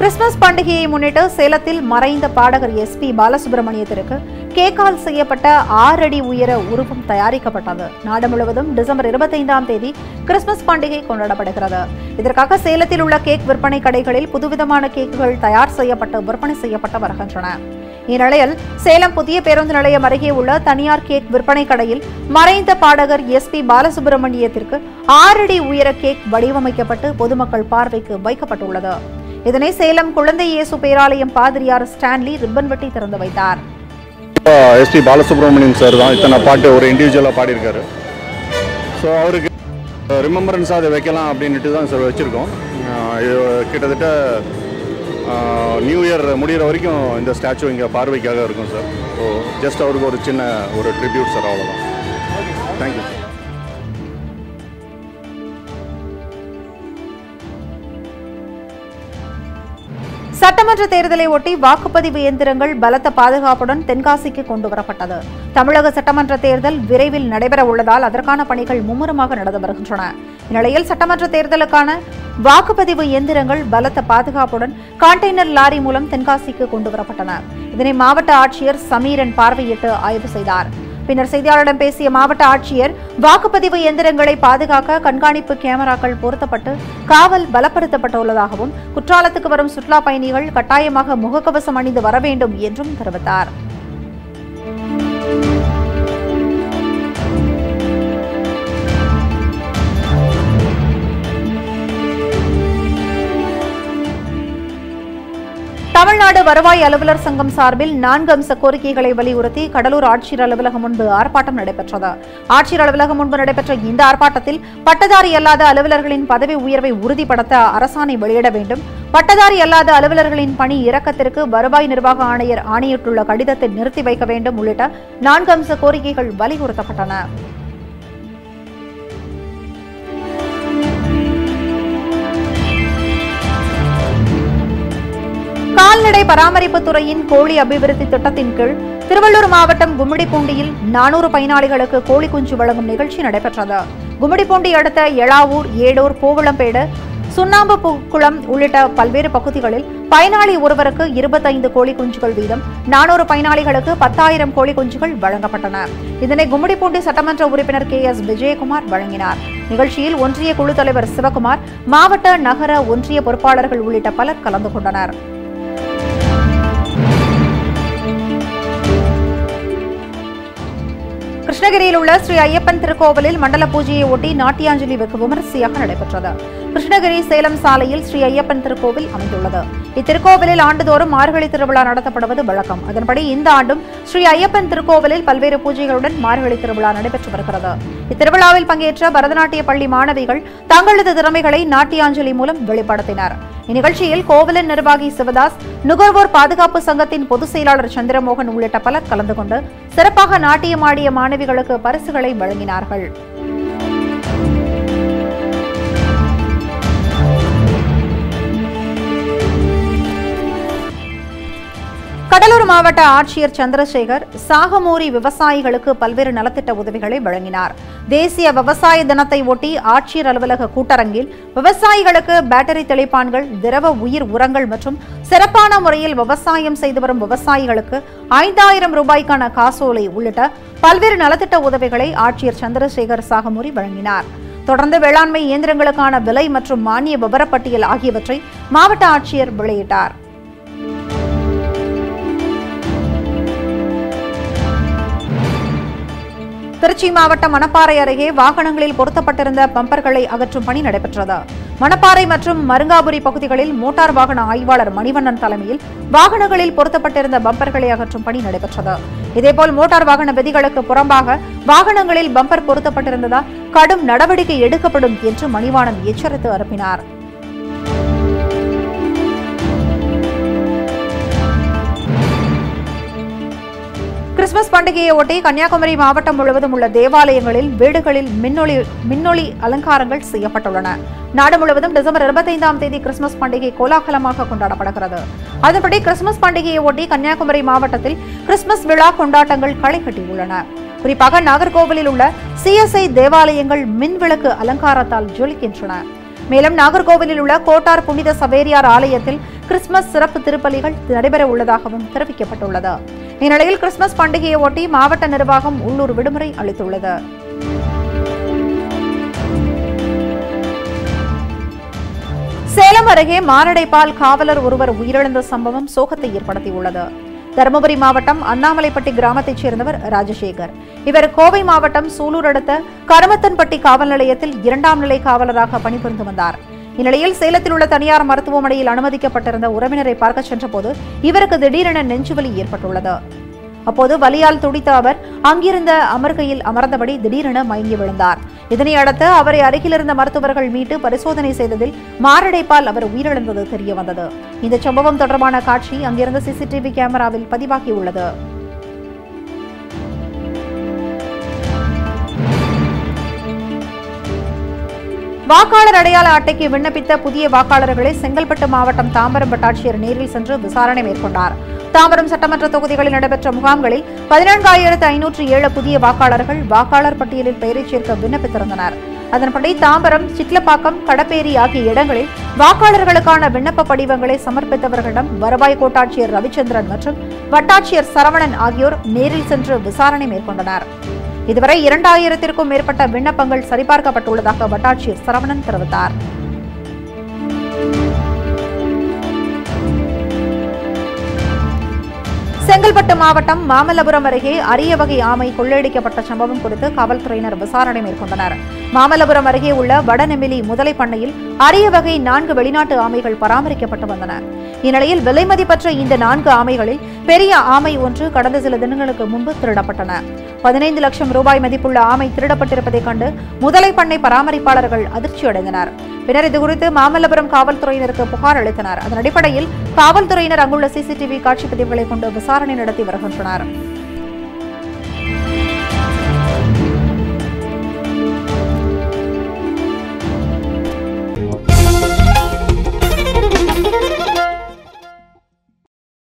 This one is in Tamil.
கிறிஸ்துமஸ் பண்டிகையை முன்னிட்டு சேலத்தில் மறைந்த பாடகர் எஸ் பி பாலசுப்ரமணியத்திற்கு கேக்கால் செய்யப்பட்ட ஆறு அடி உயர உருவம் தயாரிக்கப்பட்டது நாடு முழுவதும் டிசம்பர் இருபத்தைந்தாம் தேதி கிறிஸ்துமஸ் பண்டிகை கொண்டாடப்படுகிறது இதற்காக சேலத்தில் உள்ள கேக் விற்பனை கடைகளில் புதுவிதமான கேக்குகள் தயார் செய்யப்பட்டு விற்பனை செய்யப்பட்டு வருகின்றன இந்நிலையில் சேலம் புதிய பேருந்து நிலையம் அருகே உள்ள தனியார் கேக் விற்பனை கடையில் மறைந்த பாடகர் எஸ் பி பாலசுப்ரமணியத்திற்கு ஆறடி உயர கேக் வடிவமைக்கப்பட்டு பொதுமக்கள் பார்வைக்கு வைக்கப்பட்டுள்ளது இதனை சேலம் குழந்தை இயேசு பேராலயம் பாதிரியார் ஸ்டான்லி ரிப்பன் வெட்டி திறந்து வைத்தார் எஸ்பி பாலசுப்ரமணியம் சார் தான் இத்தனை பாட்டு ஒரு இண்டிவிஜுவலாக பாடியிருக்காரு ஸோ அவருக்கு ரிமெம்பரன்ஸாக அதை வைக்கலாம் அப்படின்ட்டு தான் சார் வச்சுருக்கோம் இது கிட்டத்தட்ட நியூ இயர் முடிகிற வரைக்கும் இந்த ஸ்டாச்சு இங்கே பார்வைக்காக இருக்கும் சார் ஸோ ஜஸ்ட் அவருக்கு ஒரு சின்ன ஒரு ட்ரிபியூட் சார் அவ்வளோதான் தேங்க்யூ சார் சட்டமன்ற தேர்தலை ஒட்டி வாக்குப்பதிவு இயந்திரங்கள் பலத்த பாதுகாப்புடன் தென்காசிக்கு கொண்டு வரப்பட்டது தமிழக சட்டமன்ற தேர்தல் விரைவில் நடைபெற உள்ளதால் அதற்கான பணிகள் மும்முரமாக நடந்து வருகின்றன இந்நிலையில் சட்டமன்ற தேர்தலுக்கான வாக்குப்பதிவு இயந்திரங்கள் பலத்த பாதுகாப்புடன் கண்டெய்னர் லாரி மூலம் தென்காசிக்கு கொண்டு வரப்பட்டன இதனை மாவட்ட ஆட்சியர் சமீரன் பார்வையிட்டு ஆய்வு செய்தார் பின்னர் செய்தியாளரிடம் பேசிய மாவட்ட ஆட்சியர் வாக்குப்பதிவு இயந்திரங்களை பாதுகாக்க கண்காணிப்பு கேமராக்கள் பொருத்தப்பட்டு காவல் பலப்படுத்தப்பட்டுள்ளதாகவும் குற்றாலத்துக்கு வரும் சுற்றுலா பயணிகள் கட்டாயமாக முகக்கவசம் அணிந்து வர வேண்டும் என்றும் தெரிவித்தார் தமிழ்நாடு வருவாய் அலுவலர் சங்கம் சார்பில் நான்கு அம்ச கோரிக்கைகளை வலியுறுத்தி கடலூர் ஆட்சியர் அலுவலகம் முன்பு ஆர்ப்பாட்டம் நடைபெற்றது ஆட்சியர் அலுவலகம் முன்பு நடைபெற்ற இந்த ஆர்ப்பாட்டத்தில் பட்டதாரி அல்லாத அலுவலர்களின் பதவி உயர்வை உறுதிப்படுத்த அரசாணை வெளியிட வேண்டும் பட்டதாரி அல்லாத அலுவலர்களின் பணி இறக்கத்திற்கு வருவாய் நிர்வாக ஆணையர் ஆணையிட்டுள்ள கடிதத்தை நிறுத்தி வைக்க வேண்டும் உள்ளிட்ட நான்கு அம்ச கோரிக்கைகள் வலியுறுத்தப்பட்டன கால்நடை பராமரிப்பு துறையின் கோழி அபிவிருத்தி திட்டத்தின் கீழ் திருவள்ளூர் மாவட்டம் கும்மிடிப்பூண்டியில் நானூறு பயனாளிகளுக்கு கோழி குஞ்சு வழங்கும் நிகழ்ச்சி நடைபெற்றது கும்மிடிப்பூண்டி அடுத்த எளாவூர் ஏடூர் பூவளம்பேடு சுண்ணாம்பு பு- குளம் உள்ளிட்ட பல்வேறு பகுதிகளில் பயனாளி ஒருவருக்கு இருபத்தைந்து கோழி குஞ்சுகள் வீதம் நானூறு பயனாளிகளுக்கு பத்தாயிரம் கோழி குஞ்சுகள் வழங்கப்பட்டன இதனை கும்மிடிப்பூண்டி சட்டமன்ற உறுப்பினர் கே எஸ் விஜயகுமார் வழங்கினார் நிகழ்ச்சியில் ஒன்றிய குழு தலைவர் சிவகுமார் மாவட்ட நகர ஒன்றிய பொறுப்பாளர்கள் உள்ளிட்ட பலர் கலந்து கொண்டனர் கிருஷ்ணகிரியில் உள்ள ஸ்ரீ ஐயப்பன் திருக்கோவிலில் மண்டல பூஜையை ஒட்டி நாட்டியாஞ்சலி வெகு விமரிசையாக நடைபெற்றது கிருஷ்ணகிரி சேலம் சாலையில் ஸ்ரீ ஐயப்பன் திருக்கோவில் அமைந்துள்ளது இத்திருக்கோவிலில் ஆண்டுதோறும் மார்கழி திருவிழா நடத்தப்படுவது வழக்கம் அதன்படி இந்த ஆண்டும் ஸ்ரீ ஐயப்பன் திருக்கோவிலில் பல்வேறு பூஜைகளுடன் மார்கழி திருவிழா நடைபெற்று வருகிறது இத்திருவிழாவில் பங்கேற்ற பரதநாட்டிய பள்ளி மாணவிகள் தங்களது திறமைகளை நாட்டியாஞ்சலி மூலம் வெளிப்படுத்தினர் இந்நிகழ்ச்சியில் கோவிலின் நிர்வாகி சிவதாஸ் நுகர்வோர் பாதுகாப்பு சங்கத்தின் பொதுச் செயலாளர் சந்திரமோகன் உள்ளிட்ட பலர் கலந்து கொண்டு சிறப்பாக நாட்டியமாடிய மாணவிகளுக்கு பரிசுகளை வழங்கினார்கள் கடலூர் மாவட்ட ஆட்சியர் சந்திரசேகர் சாகமூரி விவசாயிகளுக்கு பல்வேறு நலத்திட்ட உதவிகளை வழங்கினார் தேசிய விவசாய தினத்தை ஒட்டி ஆட்சியர் அலுவலக கூட்டரங்கில் விவசாயிகளுக்கு பேட்டரி தெளிப்பான்கள் திரவ உயிர் உரங்கள் மற்றும் சிறப்பான முறையில் விவசாயம் செய்து வரும் விவசாயிகளுக்கு ஐந்தாயிரம் ரூபாய்க்கான காசோலை உள்ளிட்ட பல்வேறு நலத்திட்ட உதவிகளை ஆட்சியர் சந்திரசேகர் சாகமூரி வழங்கினார் தொடர்ந்து வேளாண்மை இயந்திரங்களுக்கான விலை மற்றும் மானிய விவரப்பட்டியல் ஆகியவற்றை மாவட்ட ஆட்சியர் வெளியிட்டார் திருச்சி மாவட்டம் மணப்பாறை அருகே வாகனங்களில் பொருத்தப்பட்டிருந்த பம்பர்களை அகற்றும் பணி நடைபெற்றது மணப்பாறை மற்றும் மருங்காபுரி பகுதிகளில் மோட்டார் வாகன ஆய்வாளர் மணிவண்ணன் தலைமையில் வாகனங்களில் பொருத்தப்பட்டிருந்த பம்பர்களை அகற்றும் பணி நடைபெற்றது இதேபோல் மோட்டார் வாகன விதிகளுக்கு புறம்பாக வாகனங்களில் பம்பர் பொருத்தப்பட்டிருந்ததால் கடும் நடவடிக்கை எடுக்கப்படும் என்று மணிவாணன் எச்சரித்து அனுப்பினார் கிறிஸ்துமஸ் பண்டிகையை ஒட்டி கன்னியாகுமரி மாவட்டம் முழுவதும் உள்ள தேவாலயங்களில் வீடுகளில் மின்னொளி மின்னொளி அலங்காரங்கள் செய்யப்பட்டுள்ளன நாடு முழுவதும் டிசம்பர் இருபத்தைந்தாம் தேதி கிறிஸ்துமஸ் பண்டிகை கோலாகலமாக கொண்டாடப்படுகிறது அதன்படி கிறிஸ்துமஸ் பண்டிகையை ஒட்டி கன்னியாகுமரி மாவட்டத்தில் கிறிஸ்துமஸ் விழா கொண்டாட்டங்கள் களை கட்டியுள்ளன குறிப்பாக நாகர்கோவிலில் உள்ள சிஎஸ்ஐ தேவாலயங்கள் மின் விளக்கு அலங்காரத்தால் ஜொலிக்கின்றன மேலும் நாகர்கோவிலில் உள்ள கோட்டார் புனித சவேரியார் ஆலயத்தில் கிறிஸ்துமஸ் சிறப்பு திருப்பலிகள் நடைபெற உள்ளதாகவும் தெரிவிக்கப்பட்டுள்ளது இந்நிலையில் கிறிஸ்துமஸ் பண்டிகையை ஒட்டி மாவட்ட நிர்வாகம் உள்ளூர் விடுமுறை அளித்துள்ளது சேலம் அருகே மாரடைப்பால் காவலர் ஒருவர் உயிரிழந்த சம்பவம் சோகத்தை ஏற்படுத்தியுள்ளது தருமபுரி மாவட்டம் அண்ணாமலைப்பட்டி கிராமத்தைச் சேர்ந்தவர் ராஜசேகர் இவர் கோவை மாவட்டம் சூலூர் அடுத்த கருமத்தன்பட்டி காவல் நிலையத்தில் இரண்டாம் நிலை காவலராக பணிபுரிந்து வந்தார் இந்நிலையில் சேலத்தில் உள்ள தனியார் மருத்துவமனையில் அனுமதிக்கப்பட்டிருந்த உறவினரை பார்க்க சென்றபோது இவருக்கு திடீரென நெஞ்சுவலி ஏற்பட்டுள்ளது அப்போது வலியால் துடித்த அவர் அங்கிருந்த அமர்கையில் அமர்ந்தபடி திடீரென மயங்கி விழுந்தார் இதனை அடுத்து அவரை அருகிலிருந்த மருத்துவர்கள் மீட்டு பரிசோதனை செய்ததில் மாரடைப்பால் அவர் உயிரிழந்தது தெரியவந்தது இந்த சம்பவம் தொடர்பான காட்சி அங்கிருந்த சிசிடிவி கேமராவில் பதிவாகியுள்ளது வாக்காளர் அடையாள அட்டைக்கு விண்ணப்பித்த புதிய வாக்காளர்களை செங்கல்பட்டு மாவட்டம் தாம்பரம் வட்டாட்சியர் நேரில் சென்று விசாரணை மேற்கொண்டார் தாம்பரம் சட்டமன்ற தொகுதிகளில் நடைபெற்ற முகாம்களில் பதினான்காயிரத்து ஐநூற்று ஏழு புதிய வாக்காளர்கள் வாக்காளர் பட்டியலில் பெயரை சேர்க்க விண்ணப்பித்திருந்தனர் அதன்படி தாம்பரம் சிட்லப்பாக்கம் கடப்பேரி ஆகிய இடங்களில் வாக்காளர்களுக்கான விண்ணப்ப படிவங்களை சமர்ப்பித்தவர்களிடம் வருவாய் கோட்டாட்சியர் ரவிச்சந்திரன் மற்றும் வட்டாட்சியர் சரவணன் ஆகியோர் நேரில் சென்று விசாரணை மேற்கொண்டனர் இதுவரை இரண்டாயிரத்திற்கும் மேற்பட்ட விண்ணப்பங்கள் சரிபார்க்கப்பட்டுள்ளதாக வட்டாட்சியர் சரவணன் தெரிவித்தார் செங்கல்பட்டு மாவட்டம் மாமல்லபுரம் அருகே அரிய வகை ஆமை கொள்ளையடிக்கப்பட்ட சம்பவம் குறித்து காவல்துறையினர் விசாரணை மேற்கொண்டனர் மாமல்லபுரம் அருகே உள்ள வடநெமிலி முதலை பண்ணையில் அரிய வகை நான்கு வெளிநாட்டு ஆமைகள் பராமரிக்கப்பட்டு வந்தன இந்நிலையில் விலை மதிப்பற்ற இந்த நான்கு ஆமைகளில் பெரிய ஆமை ஒன்று கடந்த சில தினங்களுக்கு முன்பு திருடப்பட்டன பதினைந்து லட்சம் ரூபாய் மதிப்புள்ள ஆமை திருடப்பட்டிருப்பதைக் கண்டு முதலை பண்ணை பராமரிப்பாளர்கள் அதிர்ச்சியடைந்தனர் பின்னர் இதுகுறித்து மாமல்லபுரம் காவல்துறையினருக்கு புகார் அளித்தனர் அதன் அடிப்படையில் காவல்துறையினர் அங்குள்ள சிசிடிவி காட்சிப்பதிவுகளை கொண்டு விசாரணை நடத்தி வருகின்றனர்